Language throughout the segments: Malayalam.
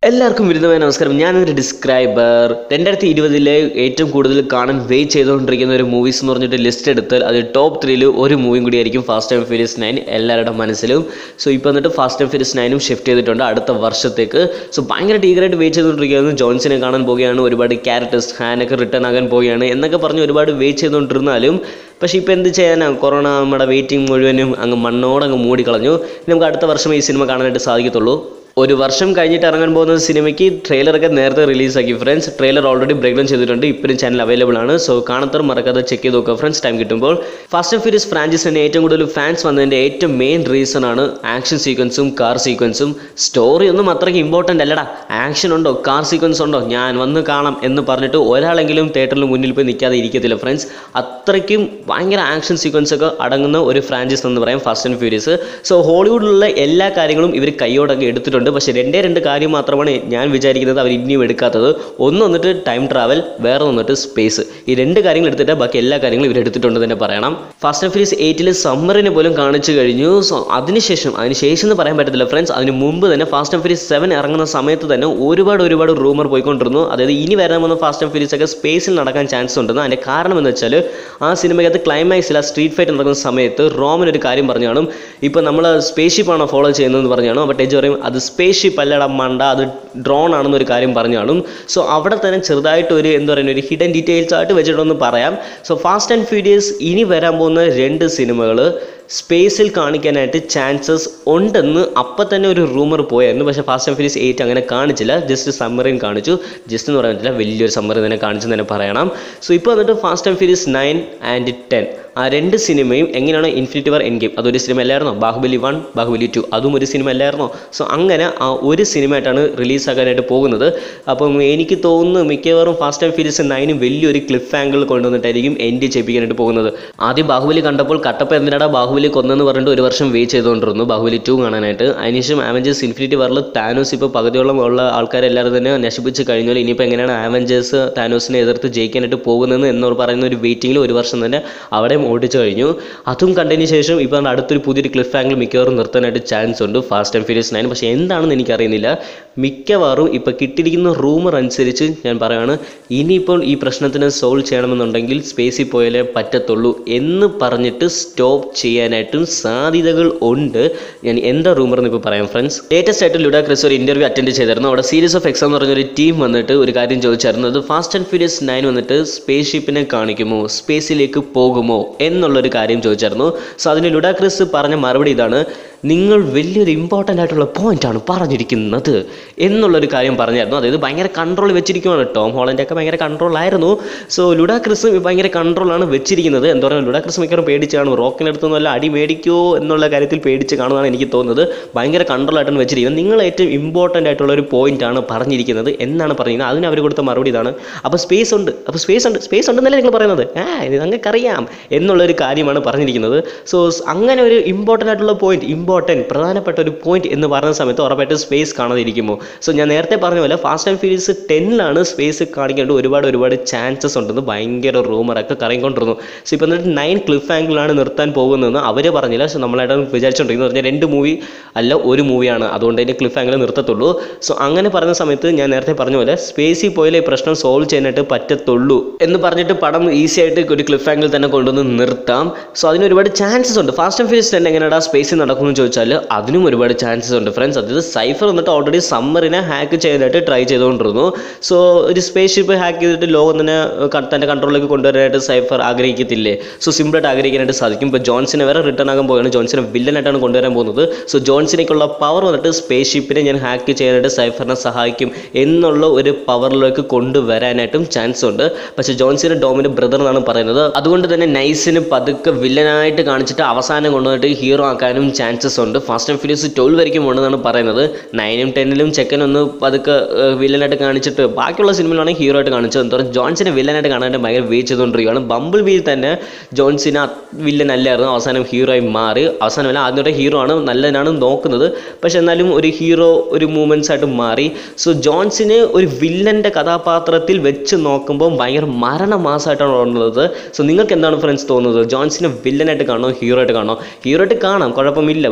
എല്ലാവർക്കും വിരുദ്ധമായ നമസ്കാരം ഞാനൊരു ഡിസ്ക്രൈബർ രണ്ടായിരത്തി ഇരുപതിലെ ഏറ്റവും കൂടുതൽ കാണാൻ വെയിറ്റ് ചെയ്തുകൊണ്ടിരിക്കുന്ന ഒരു മൂവീസ് എന്ന് പറഞ്ഞിട്ട് ലിസ്റ്റ് എടുത്താൽ അത് ടോപ്പ് ത്രീയിൽ ഒരു മൂവിയും കൂടി ആയിരിക്കും ഫാസ്റ്റ് ആൻഡ് ഫീരിയസ് നയൻ എല്ലാവരുടെ മനസ്സിലും സോ ഇപ്പോൾ എന്നിട്ട് ഫാസ്റ്റ് ആൻഡ് ഫീരിയസ് നയനും ഷിഫ്റ്റ് ചെയ്തിട്ടുണ്ട് അടുത്ത വർഷത്തേക്ക് സോ ഭയങ്കര ടീഗറായിട്ട് വെയിറ്റ് ചെയ്തുകൊണ്ടിരിക്കുകയാണ് ജോൺസിനെ കാണാൻ പോവുകയാണ് ഒരുപാട് ക്യാരക്ടേഴ്സ് ഹാനൊക്കെ റിട്ടേൺ ആകാൻ പോവുകയാണ് എന്നൊക്കെ പറഞ്ഞ് ഒരുപാട് വെയിറ്റ് ചെയ്തുകൊണ്ടിരുന്നാലും പക്ഷേ ഇപ്പോൾ എന്ത് ചെയ്യാനാണ് കൊറോണ നമ്മുടെ വെയിറ്റിംഗ് മുഴുവനും അങ്ങ് മണ്ണോടങ്ങ് മൂടിക്കളഞ്ഞു ഇനി നമുക്ക് അടുത്ത വർഷം ഈ സിനിമ കാണാനായിട്ട് സാധിക്കത്തുള്ളൂ ഒരു വർഷം കഴിഞ്ഞിട്ട് ഇറങ്ങാൻ പോകുന്ന സിനിമയ്ക്ക് ട്രെയിലറൊക്കെ നേരത്തെ റിലീസാക്കി friends trailer already break down ചെയ്തിട്ടുണ്ട് ഇപ്പോഴും ചാനൽ അവൈലബിൾ ആണ് സോ കാണാത്തവർ മറക്കാതെ ചെക്ക് ചെയ്ത് നോക്കുക ഫ്രണ്ട്സ് ടൈം കിട്ടുമ്പോൾ ഫാസ്റ്റ് ആൻഡ് ഫ്യൂരിയസ് ഫ്രാഞ്ചൈസിന് ഏറ്റവും കൂടുതൽ ഫാൻസ് വന്നതിൻ്റെ ഏറ്റവും മെയിൻ റീസൺ ആണ് ആക്ഷൻ സീക്വൻസും കാർ സീക്വൻസും സ്റ്റോറി ഒന്നും അത്രയ്ക്ക് ഇമ്പോർട്ടൻ്റ് അല്ലടാ ആക്ഷൻ ഉണ്ടോ കാർ സീക്വൻസ് ഉണ്ടോ ഞാൻ വന്ന് കാണാം എന്ന് പറഞ്ഞിട്ട് ഒരാളെങ്കിലും തിയേറ്ററിൽ മുന്നിൽ പോയി നിൽക്കാതെ ഇരിക്കത്തില്ല ഫ്രണ്ട്സ് അത്രയ്ക്കും ഭയങ്കര ആക്ഷൻ സീക്വൻസ് ഒക്കെ അടങ്ങുന്ന ഒരു ഫ്രാഞ്ചൈസ് എന്ന് പറയാം ഫാസ്റ്റ് ആൻഡ് ഫ്യൂരിയസ് സോ ഹോളിവുഡിലുള്ള എല്ലാ കാര്യങ്ങളും ഇവർ കൈയോടൊക്കെ എടുത്തിട്ടുണ്ട് പക്ഷേ രണ്ടേ രണ്ട് കാര്യം മാത്രമാണ് ഞാൻ വിചാരിക്കുന്നത് അവർ ഇനിയും എടുക്കാത്തത് ഒന്ന് വന്നിട്ട് ടൈം ട്രാവൽ വേറെ വന്നിട്ട് സ്പേസ് ഈ രണ്ട് കാര്യങ്ങൾ എടുത്തിട്ട് ബാക്കി എല്ലാ കാര്യങ്ങളും ഇവർ എടുത്തിട്ടുണ്ട് തന്നെ പറയണം ഫാസ്റ്റ് ആൻഡ് ഫ്യൂരിയസ് എയ്റ്റിൽ സമ്മറിനെ പോലും കാണിച്ചു കഴിഞ്ഞു സോ അതിനുശേഷം അതിനുശേഷം എന്ന് പറയാൻ പറ്റത്തില്ല ഫ്രണ്ട്സ് അതിന് മുമ്പ് തന്നെ ഫാസ്റ്റ് ആൻഡ് ഫ്യൂരിയസ് സെവൻ ഇറങ്ങുന്ന സമയത്ത് തന്നെ ഒരുപാട് ഒരുപാട് റൂമർ പോയിക്കൊണ്ടിരുന്നു അതായത് ഇനി വരാൻ പോകുന്ന ഫാസ്റ്റ് ആൻഡ് ഫ്യൂരിയസ് ഒക്കെ സ്പേസിൽ നടക്കാൻ ചാൻസ് ഉണ്ടെന്ന് അതിൻ്റെ കാരണം എന്ന് വെച്ചാൽ ആ സിനിമയ്ക്കകത്ത് ക്ലൈമാക്സിൽ ആ സ്ട്രീറ്റ് ഫൈറ്റ് നടക്കുന്ന സമയത്ത് റോമൻ ഒരു കാര്യം പറഞ്ഞു കാണും ഇപ്പോൾ നമ്മൾ സ്പേസ് ഷിപ്പാണോ ഫോളോ ചെയ്യുന്നതെന്ന് പറഞ്ഞു കാണും അപ്പോൾ ടേജ് പറയും അത് സ്പേസ് ഷിപ്പ് അല്ലട മണ്ട അത് ഡ്രോൺ ആണെന്നൊരു കാര്യം പറഞ്ഞു കാണും സോ അവിടെ തന്നെ ചെറുതായിട്ട് ഒരു എന്താ പറയുക ഒരു ഹിഡൻ ഡീറ്റെയിൽസ് ആയിട്ട് വെച്ചിട്ടൊന്ന് പറയാം സോ ഫാസ്റ്റ് ആൻഡ് ഫ്യൂരിയസ് ഇനി വരാൻ പോകുന്ന രണ്ട് സിനിമകൾ സ്പേസിൽ കാണിക്കാനായിട്ട് ചാൻസസ് ഉണ്ടെന്ന് അപ്പം തന്നെ ഒരു റൂമർ പോയായിരുന്നു പക്ഷേ ഫാസ്റ്റ് ആൻഡ് ഫ്യൂരിയസ് എയ്റ്റ് അങ്ങനെ കാണിച്ചില്ല ജസ്റ്റ് സമ്മറിൻ കാണിച്ചു ജസ്റ്റ് എന്ന് പറയാൻ പറ്റില്ല വലിയൊരു സമ്മറി തന്നെ കാണിച്ചു തന്നെ പറയണം സോ ഇപ്പോൾ വന്നിട്ട് fast and furious nine and ten ആ രണ്ട് സിനിമയും എങ്ങനെയാണ് ഇൻഫിനിറ്റി വാർ എൻ ഗെയിം അതൊരു സിനിമ അല്ലായിരുന്നോ ബാഹുബലി വൺ ബാഹുബലി ടു അതും ഒരു സിനിമ അല്ലായിരുന്നോ സോ അങ്ങനെ ആ ഒരു സിനിമയായിട്ടാണ് റിലീസാക്കാനായിട്ട് പോകുന്നത് അപ്പം എനിക്ക് തോന്നുന്നു മിക്കവാറും ഫാസ്റ്റ് ആൻഡ് ഫ്യൂരിയസ് നയനും വലിയൊരു ക്ലിഫ് ആംഗിൾ കൊണ്ടുവന്നിട്ടായിരിക്കും എൻഡ് ചെയ്യിപ്പിക്കാനായിട്ട് പോകുന്നത് ആദ്യം ബാഹുബലി കണ്ടപ്പോൾ കട്ടപ്പ എന്തിനാടാ ബാഹുബലി കൊന്നെന്ന് പറഞ്ഞിട്ട് ഒരു വർഷം വെയിറ്റ് ചെയ്തുകൊണ്ടിരുന്നു ബാഹുബലി ടു കാണാനായിട്ട് അതിനുശേഷം ആവഞ്ചേഴ്സ് ഇൻഫിനിറ്റി വാറിൽ താനോസ് ഇപ്പോൾ പകുതിയോളം ഉള്ള ആൾക്കാരെല്ലാവരും തന്നെ നശിപ്പിച്ച് കഴിഞ്ഞാൽ ഇനിയിപ്പോൾ എങ്ങനെയാണ് ആവഞ്ചേഴ്സ് താനോസിനെ എതിർത്ത് ജയിക്കാനായിട്ട് പോകുന്നതെന്ന് എന്നോട് പറയുന്ന ഒരു വെയിറ്റിംഗിൽ ഒരു വർഷം തന്നെ അവിടെ ഓടിച്ചു കഴിഞ്ഞു അതും കണ്ടതിന് ശേഷം ഇപ്പോൾ അടുത്തൊരു പുതിയൊരു ക്ലിഫ് ആംഗിൾ മിക്കവാറും നിർത്താനായിട്ട് ചാൻസ് ഉണ്ട് ഫാസ്റ്റ് ആൻഡ് ഫ്യൂരിയസ് നയൻ പക്ഷേ എന്താണെന്ന് എനിക്കറിയുന്നില്ല മിക്കവാറും ഇപ്പോൾ കിട്ടിയിരിക്കുന്ന റൂമർ അനുസരിച്ച് ഞാൻ പറയുകയാണ് ഇനിയിപ്പോൾ ഈ പ്രശ്നത്തിന് സോൾവ് ചെയ്യണമെന്നുണ്ടെങ്കിൽ സ്പേസിൽ പോയാലേ പറ്റത്തുള്ളൂ എന്ന് പറഞ്ഞിട്ട് സ്റ്റോപ്പ് ചെയ്യാനായിട്ടും സാധ്യതകൾ ഉണ്ട് ഞാൻ എന്താ റൂമർ എന്ന് ഇപ്പോൾ പറയാം ഫ്രണ്ട്സ് ലേറ്റസ്റ്റ് ആയിട്ട് ലുഡാ ക്രിസ് ഒരു ഇൻ്റർവ്യൂ അറ്റൻഡ് ചെയ്തിരുന്നു അവിടെ സീരീസ് ഓഫ് എക്സാം എന്ന് പറഞ്ഞൊരു ടീം വന്നിട്ട് ഒരു കാര്യം ചോദിച്ചായിരുന്നു അത് ഫാസ്റ്റ് ആൻഡ് ഫ്യൂരിയസ് നയൻ വന്നിട്ട് സ്പേസ് ഷിപ്പിനെ കാണിക്കുമോ സ്പേസിലേക്ക് പോകുമോ എന്നുള്ളൊരു കാര്യം ചോദിച്ചായിരുന്നു സോ അതിന് ലുഡാ ക്രിസ് പറഞ്ഞ മറുപടി ഇതാണ് നിങ്ങൾ വലിയൊരു ഇമ്പോർട്ടൻ്റ് ആയിട്ടുള്ള പോയിന്റ് ആണ് പറഞ്ഞിരിക്കുന്നത് എന്നുള്ളൊരു കാര്യം പറഞ്ഞായിരുന്നു അതായത് ഭയങ്കര കൺട്രോൾ വെച്ചിരിക്കുകയാണ് ടോം ഹോളൻ്റെ ഒക്കെ ഭയങ്കര കൺട്രോൾ ആയിരുന്നു സോ ലുഡാ ക്രിസ് ഭയങ്കര കൺട്രോളാണ് വെച്ചിരിക്കുന്നത് എന്താ പറയുക ലുഡാ ക്രിസ് മിക്കവാറും പേടിച്ച് കാണും റോക്കിനടുത്തൊന്നും അല്ല അടി മേടിക്കുമോ എന്നുള്ള കാര്യത്തിൽ പേടിച്ച് കാണുമെന്നാണ് എനിക്ക് തോന്നുന്നത് ഭയങ്കര കൺട്രോൾ ആയിട്ടാണ് വെച്ചിരിക്കുന്നത് നിങ്ങൾ ഏറ്റവും ഇമ്പോർട്ടൻ്റ് ആയിട്ടുള്ള ഒരു പോയിന്റ് ആണ് പറഞ്ഞിരിക്കുന്നത് എന്നാണ് പറയുന്നത് അതിന് അവർ കൊടുത്ത മറുപടി ഇതാണ് അപ്പോൾ സ്പേസ് ഉണ്ട് അപ്പോൾ സ്പേസ് ഉണ്ട് സ്പേസ് ഉണ്ടെന്നല്ലേ നിങ്ങൾ പറയുന്നത് ആ ഇത് നിങ്ങൾക്കറിയാം എന്നുള്ളൊരു കാര്യമാണ് പറഞ്ഞിരിക്കുന്നത് സോ അങ്ങനെ ഒരു ഇമ്പോർട്ടൻ്റ് ആയിട്ടുള്ള പോയിന്റ് ഇമ്പോർട്ടൻറ്റ് പ്രധാനപ്പെട്ട ഒരു പോയിന്റ് എന്ന് പറയുന്ന സമയത്ത് ഉറപ്പായിട്ട് സ്പേസ് കാണാതിരിക്കുമോ സോ ഞാൻ നേരത്തെ പറഞ്ഞ പോലെ ഫാസ്റ്റ് ആൻഡ് ഫ്യൂരിയസ് ടെന്നിലാണ് സ്പേസ് കാണിക്കേണ്ട ഒരുപാട് ഒരുപാട് ചാൻസസ് ഉണ്ടെന്ന് ഭയങ്കര റൂമറൊക്കെ കറങ്ങിക്കൊണ്ടിരുന്നു സോ ഇപ്പം എന്നിട്ട് നയൻ ക്ലിഫ് ആംഗിളാണ് നിർത്താൻ പോകുന്നതെന്ന് അവർ പറഞ്ഞില്ല സോ നമ്മളായിട്ട് വിചാരിച്ചുകൊണ്ടിരിക്കുന്നത് പറഞ്ഞാൽ രണ്ട് മൂവി അല്ല ഒരു മൂവിയാണ് അതുകൊണ്ട് അതിൻ്റെ ക്ലിഫ് ആംഗിൾ നിർത്തത്തുള്ളൂ സോ അങ്ങനെ പറയുന്ന സമയത്ത് ഞാൻ നേരത്തെ പറഞ്ഞ പോലെ സ്പേസിൽ പോയാലേ ഈ പ്രശ്നം സോൾവ് ചെയ്യാനായിട്ട് പറ്റത്തുള്ളൂ എന്ന് പറഞ്ഞിട്ട് പടം ഈസി ആയിട്ട് ഒരു ക്ലിഫ് ആംഗിൾ തന്നെ കൊണ്ടുവന്ന് നിർത്താം സോ അതിന് ഒരുപാട് ചാൻസസ് ഉണ്ട് ഫാസ്റ്റ് ആൻഡ് ഫ്യൂരിയസ് തന്നെ എങ്ങനെയാ സ്പേസിൽ നടക്കുമെന്ന് ചോദിച്ചാൽ അതിനും ഒരുപാട് ചാൻസസ് ഉണ്ട് ഫ്രണ്ട്സ് അതായത് സൈഫർ വന്നിട്ട് ഓൾറെഡി സമ്മറിനെ ഹാക്ക് ചെയ്യാനായിട്ട് ട്രൈ ചെയ്തുകൊണ്ടിരുന്നു സോ ഒരു സ്പേസ് ഷിപ്പ് ഹാക്ക് ചെയ്തിട്ട് ലോകം തന്നെ ക- തൻ്റെ കൺട്രോളിലേക്ക് കൊണ്ടുവരാനായിട്ട് സൈഫർ ആഗ്രഹിക്കത്തില്ലേ സോ സിമ്പിളായിട്ട് ആഗ്രഹിക്കാനായിട്ട് സാധിക്കും ഇപ്പോൾ ജോൺസിനെ വരെ റിട്ടേൺ ആകാൻ പോവുകയാണ് ജോൺസിനെ വില്ലനായിട്ടാണ് കൊണ്ടുവരാൻ പോകുന്നത് സോ ജോൺസിനേക്കുള്ള പവർ വന്നിട്ട് സ്പേസ് ഷിപ്പിനെ ഞാൻ ഹാക്ക് ചെയ്യാനായിട്ട് സൈഫറിനെ സഹായിക്കും എന്നുള്ള ഒരു പവറിലേക്ക് കൊണ്ടുവരാനായിട്ടും ചാൻസ് ഉണ്ട് പക്ഷേ ജോൺസിന് ഡോമിൻ്റെ ബ്രദർ എന്നാണ് പറയുന്നത് അതുകൊണ്ട് തന്നെ നൈസിന് പതുക്കെ വില്ലനായിട്ട് കാണിച്ചിട്ട് അവസാനം കൊണ്ടുവന്നിട്ട് ഹീറോ ആക്കാനും ചാൻസസ് ഉണ്ട് ഫാസ്റ്റ് ആൻഡ് ഫ്യൂരിയസ് ട്വൽവ് വരയ്ക്കും ഉണ്ടെന്നാണ് പറയുന്നത് നയനും ടെന്നിലും ചെക്കൻ ഒന്ന് പതുക്കെ വില്ലനായിട്ട് കാണിച്ചിട്ട് ബാക്കിയുള്ള സിനിമയിലാണെങ്കിൽ ഹീറോ ആയിട്ട് കാണിച്ചത് എന്താ പറയുക ജോൺസിനെ വില്ലനായിട്ട് കാണാനായിട്ട് ഭയങ്കര വെയിറ്റ് ചെയ്തുകൊണ്ടിരിക്കുകയാണ് ബമ്പിൾ ബിയിൽ തന്നെ ജോൺസിന് വില്ലൻ അല്ലായിരുന്നു അവസാനം ഹീറോ ആയി മാറി അവസാനമല്ല ആദ്യം തൊട്ടേ ഹീറോ ആണ് നല്ലതിനാണ് നോക്കുന്നത് പക്ഷെ എന്നാലും ഒരു ഹീറോ ഒരു മൂമെൻറ്റ്സ് ആയിട്ട് മാറി സോ ജോൺസിന് ഒരു വില്ലൻ്റെ കഥാപാത്രത്തിൽ വെച്ച് നോക്കുമ്പോൾ ഭയങ്കര മരണമാസമായിട്ടാണ് ഉള്ളത് സോ നിങ്ങൾക്ക് എന്താണ് ഫ്രണ്ട്സ് തോന്നുന്നത് ജോൺസിനെ വില്ലനായിട്ട് കാണോ ഹീറോ ആയിട്ട് കാണോ ഹീറോ ആയിട്ട് കാണാം കുഴപ്പമില്ല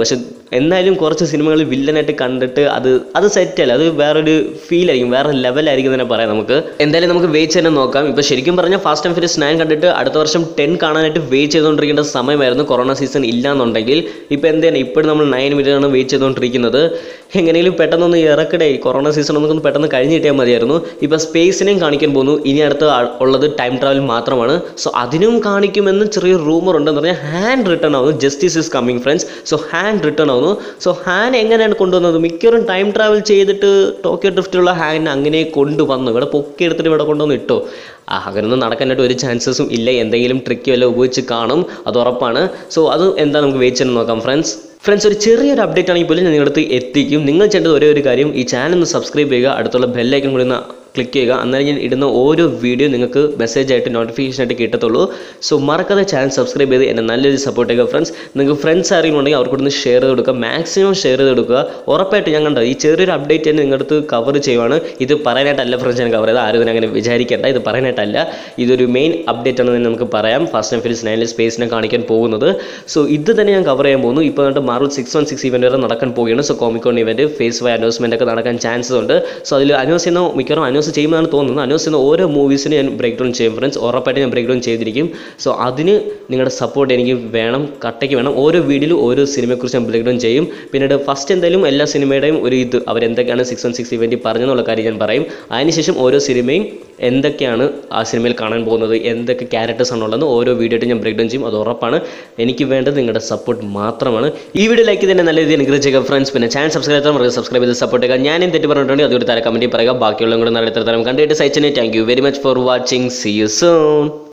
പക്ഷെ എന്നാലും കുറച്ച് സിനിമകൾ വില്ലനായിട്ട് കണ്ടിട്ട് അത് അത് സെറ്റല്ല അത് വേറൊരു ഫീൽ ആയിരിക്കും വേറെ ലെവലായിരിക്കും തന്നെ പറയാം നമുക്ക് എന്തായാലും നമുക്ക് വെയിറ്റ് തന്നെ നോക്കാം ഇപ്പോൾ ശരിക്കും പറഞ്ഞാൽ ഫാസ്റ്റ് ആൻഡ് ഫിലിസ് നയൻ കണ്ടിട്ട് അടുത്ത വർഷം ടെൻ കാണാനായിട്ട് വെയിറ്റ് ചെയ്തുകൊണ്ടിരിക്കേണ്ട സമയമായിരുന്നു കൊറോണ സീസൺ ഇല്ലാന്നുണ്ടെങ്കിൽ ഇപ്പോൾ എന്താണ് ഇപ്പോഴും നമ്മൾ നയൻ മിനിറ്റ് ആണ് വെയിറ്റ് ചെയ്തുകൊണ്ടിരിക്കുന്നത് എങ്ങനെയും പെട്ടെന്നൊന്ന് ഇറക്കടേ കൊറോണ സീസൺ ഒന്നും പെട്ടെന്ന് കഴിഞ്ഞ് കിട്ടിയാൽ മതിയായിരുന്നു ഇപ്പോൾ സ്പേസിനെയും കാണിക്കാൻ പോകുന്നു ഇനി അടുത്ത് ആ- ഉള്ളത് ടൈം ട്രാവൽ മാത്രമാണ് സോ അതിനും കാണിക്കുമെന്ന് ചെറിയ റൂമർ ഉണ്ടെന്ന് പറഞ്ഞാൽ ഹാൻഡ് റിട്ടേൺ ആവുന്നു justice is coming friends so Han return ആവുന്നു സോ ഹാൻ എങ്ങനെയാണ് കൊണ്ടുവന്നത് മിക്കവരും ടൈം ട്രാവൽ ചെയ്തിട്ട് ടോക്കിയോ ഡ്രിഫ്റ്റിലുള്ള ഹാൻ അങ്ങനെ കൊണ്ടുവന്നു ഇവിടെ പൊക്കിയെടുത്തിട്ട് ഇവിടെ കൊണ്ടുവന്ന് ഇട്ടോ ആ അങ്ങനെയൊന്നും നടക്കാനായിട്ട് ഒരു ചാൻസസും ഇല്ല എന്തെങ്കിലും ട്രിക്ക് വല്ല ഉപയോഗിച്ച് കാണും അത് ഉറപ്പാണ് സോ അത് എന്താ നമുക്ക് വെയിറ്റ് ചെയ്ത് നോക്കാം ഫ്രണ്ട്സ് ഫ്രണ്ട്സ് ഒരു ചെറിയൊരു അപ്ഡേറ്റ് ആണെങ്കിൽ പോലും ഞാൻ നിങ്ങളുടെ അടുത്ത് എത്തിക്കും നിങ്ങൾ ചെയ്യേണ്ടത് ഒരേ ഒരു കാര്യം ഈ ചാനൽ ഒന്ന് സബ്സ്ക്രൈബ് ചെയ്യുക അടുത്തുള്ള ബെല്ലൈക്കൺ കൂടി ഒന്ന് ക്ലിക്ക് ചെയ്യുക അന്നേരം ഞാൻ ഇടുന്ന ഓരോ വീഡിയോ നിങ്ങൾക്ക് മെസ്സേജ് ആയിട്ട് നോട്ടിഫിക്കേഷൻ ആയിട്ട് കിട്ടത്തുള്ളൂ സോ മറക്കാതെ ചാനൽ സബ്സ്ക്രൈബ് ചെയ്ത് എന്നെ നല്ലൊരു സപ്പോർട്ട് ചെയ്യുക ഫ്രണ്ട്സ് നിങ്ങൾക്ക് ഫ്രണ്ട്സ് ആരെങ്കിലും ഉണ്ടെങ്കിൽ അവർക്കൊന്ന് ഷെയർ ചെയ്ത് കൊടുക്കുക മാക്സിമം ഷെയർ ചെയ്ത് കൊടുക്കുക ഉറപ്പായിട്ട് ഞാൻ കണ്ടത് ഈ ചെറിയൊരു അപ്ഡേറ്റ് തന്നെ നിങ്ങളുടെ അടുത്ത് കവർ ചെയ്യുവാണ് ഇത് പറയാനായിട്ടല്ല ഫ്രണ്ട്സ് ഞാൻ കവർ ചെയ്ത് ആരും ഇതിനെ അങ്ങനെ വിചാരിക്കേണ്ട ഇത് പറയാനായിട്ടല്ല ഇതൊരു മെയിൻ അപ്ഡേറ്റ് ആണെന്ന് നമുക്ക് പറയാം ഫാസ്റ്റ് ആൻഡ് ഫിലിസ് നയനിൽ സ്പേസിനെ കാണിക്കാൻ പോകുന്നത് സോ ഇത് തന്നെ ഞാൻ കവർ ചെയ്യാൻ പോകുന്നു ഇപ്പോൾ കണ്ട് Marvel six one six event വരെ നടക്കാൻ പോവുകയാണ് so Comic Con event phase Y announcement ഒക്കെ നടക്കാൻ ചാൻസസ് ഉണ്ട് സോ അതിൽ അനൗൺസ് ചെയ്യുന്ന മിക്കവാറും അനൗൺസ് ചെയ്യുമെന്നാണ് തോന്നുന്നത് അനൗൺസ് ചെയ്യുന്ന ഓരോ മൂവീസിനും ഞാൻ ബ്രേക്ക് ഡൗൺ ചെയ്യും ഫ്രണ്ട്സ് ഉറപ്പായിട്ട് ഞാൻ ബ്രേക്ക് ഡൗൺ ചെയ്തിരിക്കും സോ അതിന് നിങ്ങളുടെ സപ്പോർട്ട് എനിക്ക് വേണം കട്ടയ്ക്ക് വേണം ഓരോ വീഡിയോയിലും ഓരോ സിനിമയെക്കുറിച്ച് ഞാൻ ബ്രേക്ക് ഡൗൺ ചെയ്യും പിന്നീട് ഫസ്റ്റ് എന്തായാലും എല്ലാ സിനിമയുടെയും ഒരു ഇത് അവരെന്തൊക്കെയാണ് സിക്സ് വൺ സിക്സ് ഇവൻറ്റ് പറഞ്ഞെന്നുള്ള കാര്യം ഞാൻ പറയും അതിനുശേഷം ഓരോ സിനിമയും എന്തൊക്കെയാണ് ആ സിനിമയിൽ കാണാൻ പോകുന്നത് എന്തൊക്കെ ക്യാരക്ടേഴ്സ് ആണുള്ളതെന്ന് ഓരോ വീഡിയോ ആയിട്ട് ഞാൻ ബ്രേക്ക് ഡൗൺ ചെയ്യും അത് ഉറപ്പാണ് എനിക്ക് വേണ്ടത് നിങ്ങളുടെ സപ്പോർട്ട് മാത്രമാണ് ഈ വീഡിയോ ലൈക്ക് തന്നെ നല്ല രീതിയിൽ എൻകറേജ് ചെയ്യുക ഫ്രണ്ട്സ് പിന്നെ ചാനൽ സബ്സ്ക്രൈബ് ചെയ്താൽ മറക്കുക സബ്സ്ക്രൈബ് ചെയ്ത് സപ്പോർട്ട് ചെയ്യുക ഞാൻ തെറ്റ് പറഞ്ഞിട്ടുണ്ടെങ്കിൽ അതൊരു തരം കമൻറ്റിൽ പറയുക ബാക്കിയുള്ളതും കൂടെ നല്ല തരം കണ്ടിട്ട് സൈച്ചനെ thank you very much for watching see you soon